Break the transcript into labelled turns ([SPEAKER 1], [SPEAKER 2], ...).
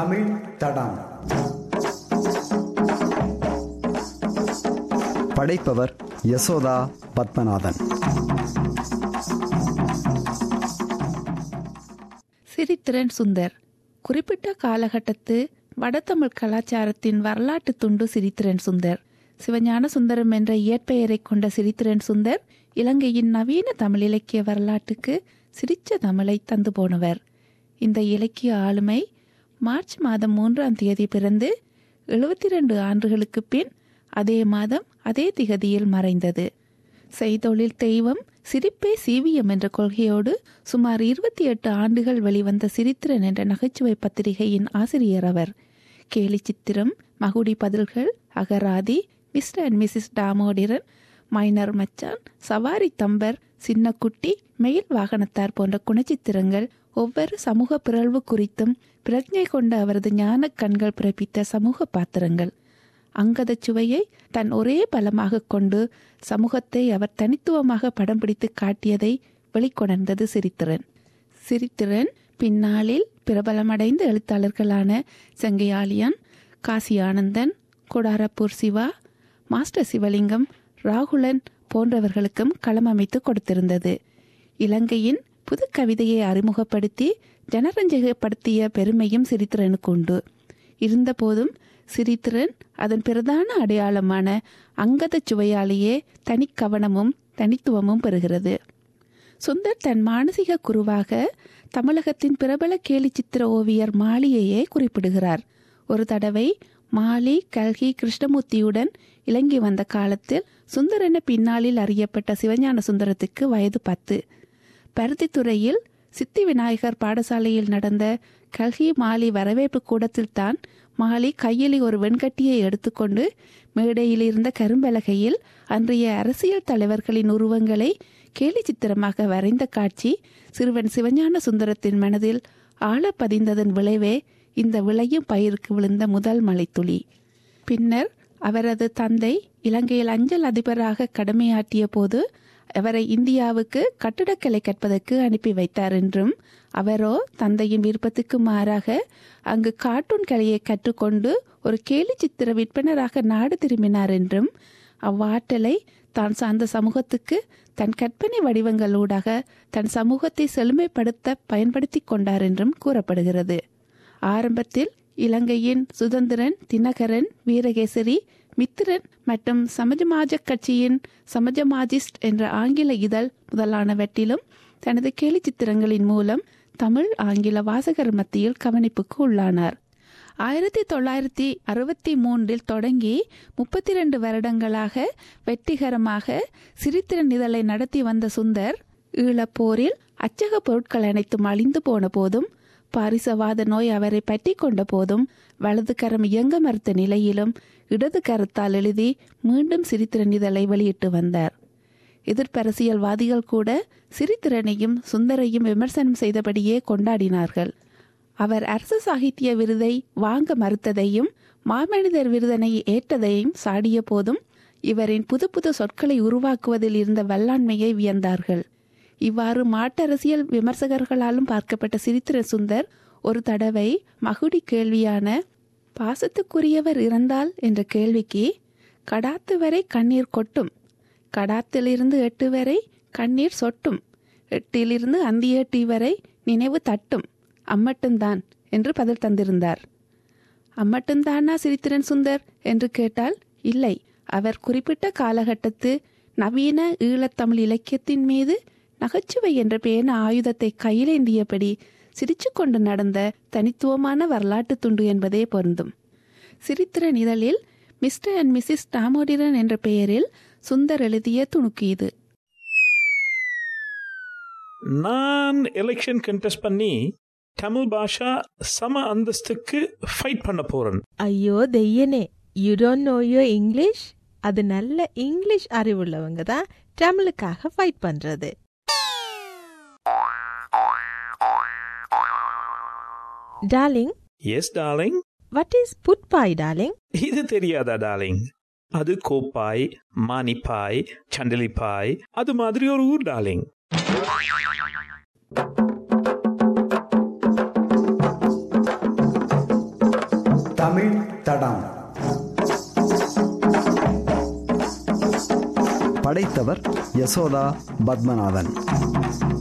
[SPEAKER 1] தமிழ் தடம் படைப்பவர் யசோதா பத்மநாதன்
[SPEAKER 2] சிரித்திரன் சுந்தர் குறிப்பிட்ட காலகட்டத்து வடதமிழ் கலாச்சாரத்தின் வரலாற்று துண்டு சிரித்திரன் சுந்தர் சிவஞான சுந்தரம் என்ற இயற்பெயரை கொண்ட சிரித்திரன் சுந்தர் இலங்கையின் நவீன தமிழ் இலக்கிய வரலாற்றுக்கு சிரிச்ச தமிழை தந்து போனவர் இந்த இலக்கிய ஆளுமை மார்ச் மாதம் மூன்றாம் தேதி பிறந்து எழுபத்தி ரெண்டு ஆண்டுகளுக்கு பின் அதே மாதம் அதே திகதியில் மறைந்தது செய்தொழில் தெய்வம் சிரிப்பே சீவியம் என்ற கொள்கையோடு சுமார் இருபத்தி எட்டு ஆண்டுகள் வெளிவந்த சிரித்திரன் என்ற நகைச்சுவை பத்திரிகையின் ஆசிரியர் அவர் கேலி சித்திரம் மகுடி பதில்கள் அகராதி mister and missus Damodaran minor மச்சான் சவாரி தம்பர் சின்னக்குட்டி மெயில் வாகனத்தார் போன்ற குணச்சித்திரங்கள் ஒவ்வொரு சமூக பிறழ்வு குறித்தும் பிரஜை கொண்ட அவரது ஞான கண்கள் பிறப்பித்த சமூக பாத்திரங்கள் அங்கத சுவையை தன் ஒரே பலமாக கொண்டு சமூகத்தை அவர் தனித்துவமாக படம் பிடித்து காட்டியதை வெளிக்கொணர்ந்தது சிரித்திரன் சிரித்திரன் பின்னாளில் பிரபலமடைந்த எழுத்தாளர்களான செங்கையாளியன் காசி ஆனந்தன் கொடாரப்பூர் சிவா மாஸ்டர் சிவலிங்கம் ராகுலன் போன்றவர்களுக்கும் களம் அமைத்து கொடுத்திருந்தது இலங்கையின் புது கவிதையை அறிமுகப்படுத்தி ஜனரஞ்சகப்படுத்திய பெருமையும் சிரித்திரனுக்கு உண்டு இருந்தபோதும் சிரித்திரன் அதன் பிரதான அடையாளமான அங்கத சுவையாலேயே தனிக்கவனமும் தனித்துவமும் பெறுகிறது சுந்தர் தன் மானசீக குருவாக தமிழகத்தின் பிரபல கேலி சித்திர ஓவியர் மாலியையே குறிப்பிடுகிறார் ஒரு தடவை மாலி கல்கி கிருஷ்ணமூர்த்தியுடன் இலங்கி வந்த காலத்தில் சுந்தர் என பின்னாளில் அறியப்பட்ட சிவஞான சுந்தரத்துக்கு வயது பத்து பருத்தித்துறையில் சித்தி விநாயகர் பாடசாலையில் நடந்த கல்கி மாலி வரவேற்பு கூடத்தில் தான் மாலி கையில் ஒரு வெண்கட்டியை எடுத்துக்கொண்டு மேடையில் இருந்த கரும்பலகையில் அன்றைய அரசியல் தலைவர்களின் உருவங்களை கேலி சித்திரமாக வரைந்த காட்சி சிறுவன் சிவஞான சுந்தரத்தின் மனதில் ஆழ பதிந்ததன் விளைவே இந்த விளையும் பயிருக்கு விழுந்த முதல் மலைத்துளி பின்னர் அவரது தந்தை இலங்கையில் அஞ்சல் அதிபராக கடமையாற்றிய போது அவரை இந்தியாவுக்கு கட்டிடக்கலை கற்பதற்கு அனுப்பி வைத்தார் என்றும் அவரோ தந்தையின் விருப்பத்துக்கு மாறாக அங்கு கார்ட்டூன் கலையை கற்றுக்கொண்டு ஒரு கேலி சித்திர விற்பனராக நாடு திரும்பினார் என்றும் அவ்வாற்றலை தான் சார்ந்த சமூகத்துக்கு தன் கற்பனை வடிவங்களூடாக தன் சமூகத்தை செழுமைப்படுத்த பயன்படுத்தி கொண்டார் என்றும் கூறப்படுகிறது ஆரம்பத்தில் இலங்கையின் சுதந்திரன் தினகரன் வீரகேசரி மித்திரன் மற்றும் சமஜமாஜ கட்சியின் சமஜமாஜிஸ்ட் என்ற ஆங்கில இதழ் முதலானவற்றிலும் தனது கேலி சித்திரங்களின் மூலம் தமிழ் ஆங்கில வாசகர் மத்தியில் கவனிப்புக்கு உள்ளானார் ஆயிரத்தி தொள்ளாயிரத்தி அறுபத்தி மூன்றில் தொடங்கி முப்பத்தி ரெண்டு வருடங்களாக வெற்றிகரமாக சிரித்திரன் இதழை நடத்தி வந்த சுந்தர் ஈழப்போரில் அச்சக பொருட்கள் அனைத்தும் அழிந்து போன போதும் பாரிசவாத நோய் அவரை பற்றி கொண்ட போதும் வலது கரம் இயங்க மறுத்த நிலையிலும் இடது கரத்தால் எழுதி மீண்டும் சிரித்திரன் இதழை வெளியிட்டு வந்தார் எதிர்ப்பரசியல்வாதிகள் கூட சிரித்திரனையும் சுந்தரையும் விமர்சனம் செய்தபடியே கொண்டாடினார்கள் அவர் அரசு சாகித்ய விருதை வாங்க மறுத்ததையும் மாமனிதர் விருதனை ஏற்றதையும் சாடிய போதும் இவரின் புது புது சொற்களை உருவாக்குவதில் இருந்த வல்லாண்மையை வியந்தார்கள் இவ்வாறு மாட்டரசியல் விமர்சகர்களாலும் பார்க்கப்பட்ட சிரித்திர சுந்தர் ஒரு தடவை மகுடி கேள்வியான பாசத்துக்குரியவர் இறந்தால் என்ற கேள்விக்கு கடாத்து வரை கண்ணீர் கொட்டும் கடாத்திலிருந்து எட்டு வரை கண்ணீர் சொட்டும் எட்டிலிருந்து அந்தி எட்டி வரை நினைவு தட்டும் அம்மட்டும்தான் என்று பதில் தந்திருந்தார் அம்மட்டும்தானா சிரித்திரன் சுந்தர் என்று கேட்டால் இல்லை அவர் குறிப்பிட்ட காலகட்டத்து நவீன ஈழத்தமிழ் இலக்கியத்தின் மீது நகைச்சுவை என்ற பேன ஆயுதத்தை கையிலேந்தியபடி சிரிச்சு கொண்டு நடந்த தனித்துவமான வரலாற்று துண்டு என்பதே பொருந்தும் சிரித்திரன் இதழில் மிஸ்டர் அண்ட் மிஸ்ஸஸ் டாமோடிரன் என்ற பெயரில் சுந்தர் எழுதிய துணுக்கு இது
[SPEAKER 3] நான் எலெக்ஷன் கண்டெஸ்ட் பண்ணி தமிழ் பாஷா சம அந்தஸ்துக்கு ஃபைட் பண்ண போறேன்
[SPEAKER 4] ஐயோ தெய்யனே you don't know your English அது நல்ல இங்கிலீஷ் அறிவுள்ளவங்க தான் தமிழுக்காக ஃபைட் பண்றது darling
[SPEAKER 3] yes darling
[SPEAKER 4] what is புட்பாய் டார்லிங்
[SPEAKER 3] இது தெரியாதா டார்லிங் அது கோப்பாய் மானிப்பாய் சண்டலிப்பாய் அது மாதிரி ஒரு ஊர் டார்லிங்
[SPEAKER 1] தமிழ் தடம் படைத்தவர் யசோதா பத்மநாதன்